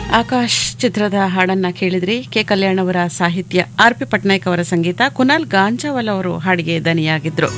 ಆಕಾಶ್ ಚಿತ್ರದ ಹಾಡನ್ನ ಕೇಳಿದ್ರಿ ಕೆ ಕಲ್ಯಾಣ್ ಅವರ ಸಾಹಿತ್ಯ ಆರ್ ಪಿ ಪಟ್ನಾಯಕ್ ಅವರ ಸಂಗೀತ ಕುನಾಲ್ ಗಾಂಜಾವಲ್ ಅವರು ಹಾಡಿಗೆ ದನಿಯಾಗಿದ್ರು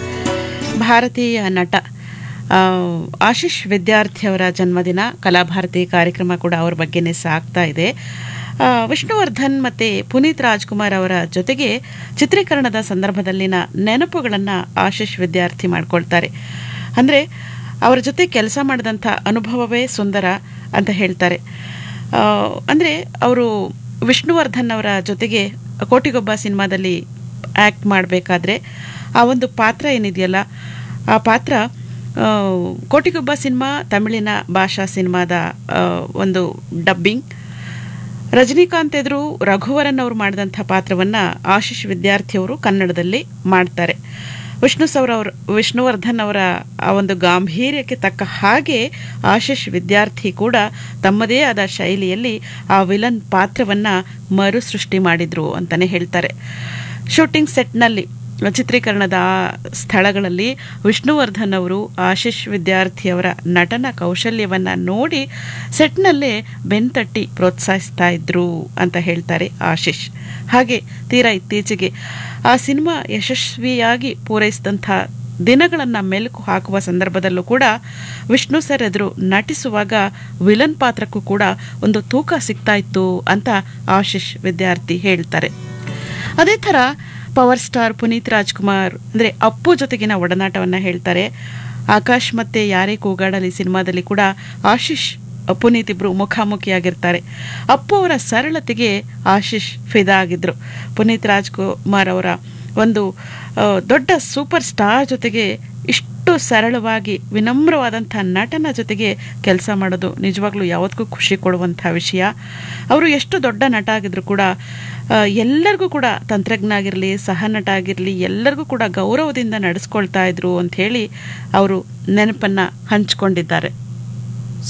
ಭಾರತೀಯ ನಟ ಆ, ಆಶೀಶ್ ವಿದ್ಯಾರ್ಥಿ ಅವರ ಜನ್ಮದಿನ ಕಲಾಭಾರತಿ ಕಾರ್ಯಕ್ರಮ ಕೂಡ ಅವ್ರ ಬಗ್ಗೆನೇ ಸಾಗ್ತಾ ಇದೆ ಆ, ವಿಷ್ಣುವರ್ಧನ್ ಮತ್ತೆ ಪುನೀತ್ ರಾಜ್ಕುಮಾರ್ ಅವರ ಜೊತೆಗೆ ಚಿತ್ರೀಕರಣದ ಸಂದರ್ಭದಲ್ಲಿನ ನೆನಪುಗಳನ್ನು ಆಶೀಶ್ ವಿದ್ಯಾರ್ಥಿ ಮಾಡ್ಕೊಳ್ತಾರೆ ಅಂದರೆ ಅವರ ಜೊತೆ ಕೆಲಸ ಮಾಡಿದಂಥ ಅನುಭವವೇ ಸುಂದರ ಅಂತ ಹೇಳ್ತಾರೆ ಆ, ಅಂದ್ರೆ ಅವರು ವಿಷ್ಣುವರ್ಧನ್ ಅವರ ಜೊತೆಗೆ ಕೋಟಿಗೊಬ್ಬ ಸಿನಿಮಾದಲ್ಲಿ ಆ್ಯಕ್ಟ್ ಮಾಡಬೇಕಾದ್ರೆ ಆ ಒಂದು ಪಾತ್ರ ಏನಿದೆಯಲ್ಲ ಆ ಪಾತ್ರ ಆ, ಕೋಟಿಗೊಬ್ಬ ಸಿನಿಮಾ ತಮಿಳಿನ ಭಾಷಾ ಸಿನಿಮಾದ ಆ, ಒಂದು ಡಬ್ಬಿಂಗ್ ರಜನಿಕಾಂತ್ ಎದುರು ರಘುವರನ್ ಅವರು ಮಾಡಿದಂಥ ಪಾತ್ರವನ್ನ ಆಶೀಶ್ ವಿದ್ಯಾರ್ಥಿಯವರು ಕನ್ನಡದಲ್ಲಿ ಮಾಡ್ತಾರೆ ವಿಷ್ಣು ಸೌರ ಅವ್ರ ವಿಷ್ಣುವರ್ಧನ್ ಅವರ ಆ ಒಂದು ಗಾಂಭೀರ್ಯಕ್ಕೆ ತಕ್ಕ ಹಾಗೆ ಆಶೀಶ್ ವಿದ್ಯಾರ್ಥಿ ಕೂಡ ತಮ್ಮದೇ ಆದ ಶೈಲಿಯಲ್ಲಿ ಆ ವಿಲನ್ ಪಾತ್ರವನ್ನ ಮರು ಸೃಷ್ಟಿ ಮಾಡಿದ್ರು ಅಂತಾನೆ ಹೇಳ್ತಾರೆ ಶೂಟಿಂಗ್ ಸೆಟ್ನಲ್ಲಿ ಚಿತ್ರೀಕರಣದ ಆ ಸ್ಥಳಗಳಲ್ಲಿ ವಿಷ್ಣುವರ್ಧನ್ ಅವರು ಆಶೀಶ್ ವಿದ್ಯಾರ್ಥಿಯವರ ನಟನ ಕೌಶಲ್ಯವನ್ನ ನೋಡಿ ಸೆಟ್ನಲ್ಲೇ ಬೆನ್ತಟ್ಟಿ ಪ್ರೋತ್ಸಾಹಿಸ್ತಾ ಇದ್ರು ಅಂತ ಹೇಳ್ತಾರೆ ಆಶೀಶ್ ಹಾಗೆ ತೀರಾ ಇತ್ತೀಚೆಗೆ ಆ ಸಿನಿಮಾ ಯಶಸ್ವಿಯಾಗಿ ಪೂರೈಸಿದಂಥ ದಿನಗಳನ್ನು ಮೆಲುಕು ಹಾಕುವ ಸಂದರ್ಭದಲ್ಲೂ ಕೂಡ ವಿಷ್ಣು ಸರ್ ಎದುರು ನಟಿಸುವಾಗ ವಿಲನ್ ಪಾತ್ರಕ್ಕೂ ಕೂಡ ಒಂದು ತೂಕ ಸಿಗ್ತಾ ಇತ್ತು ಅಂತ ಆಶೀಶ್ ವಿದ್ಯಾರ್ಥಿ ಹೇಳ್ತಾರೆ ಅದೇ ಥರ ಪವರ್ ಸ್ಟಾರ್ ಪುನೀತ್ ರಾಜ್ಕುಮಾರ್ ಅಂದರೆ ಅಪ್ಪು ಜೊತೆಗಿನ ಒಡನಾಟವನ್ನು ಹೇಳ್ತಾರೆ ಆಕಾಶ್ ಮತ್ತೆ ಯಾರೇ ಕೂಗಾಡಲಿ ಸಿನಿಮಾದಲ್ಲಿ ಕೂಡ ಆಶೀಶ್ ಪುನೀತ್ ಇಬ್ರು ಮುಖಾಮುಖಿಯಾಗಿರ್ತಾರೆ ಅಪ್ಪು ಅವರ ಸರಳತೆಗೆ ಆಶೀಶ್ ಫಿದಾ ಆಗಿದ್ರು ಪುನೀತ್ ರಾಜ್ಕುಮಾರ್ ಅವರ ಒಂದು ಆ, ದೊಡ್ಡ ಸೂಪರ್ ಸ್ಟಾರ್ ಜೊತೆಗೆ ಇಷ್ಟು ಸರಳವಾಗಿ ವಿನಮ್ರವಾದಂಥ ನಟನ ಜೊತೆಗೆ ಕೆಲಸ ಮಾಡೋದು ನಿಜವಾಗ್ಲೂ ಯಾವತ್ತಿಗೂ ಖುಷಿ ಕೊಡುವಂಥ ವಿಷಯ ಅವರು ಎಷ್ಟು ದೊಡ್ಡ ನಟ ಆಗಿದ್ರು ಕೂಡ ಆ, ಎಲ್ಲರಿಗೂ ಕೂಡ ತಂತ್ರಜ್ಞ ಆಗಿರಲಿ ಸಹ ನಟ ಆಗಿರಲಿ ಎಲ್ಲರಿಗೂ ಕೂಡ ಗೌರವದಿಂದ ನಡೆಸ್ಕೊಳ್ತಾ ಇದ್ರು ಅಂತ ಹೇಳಿ ಅವರು ನೆನಪನ್ನ ಹಂಚ್ಕೊಂಡಿದ್ದಾರೆ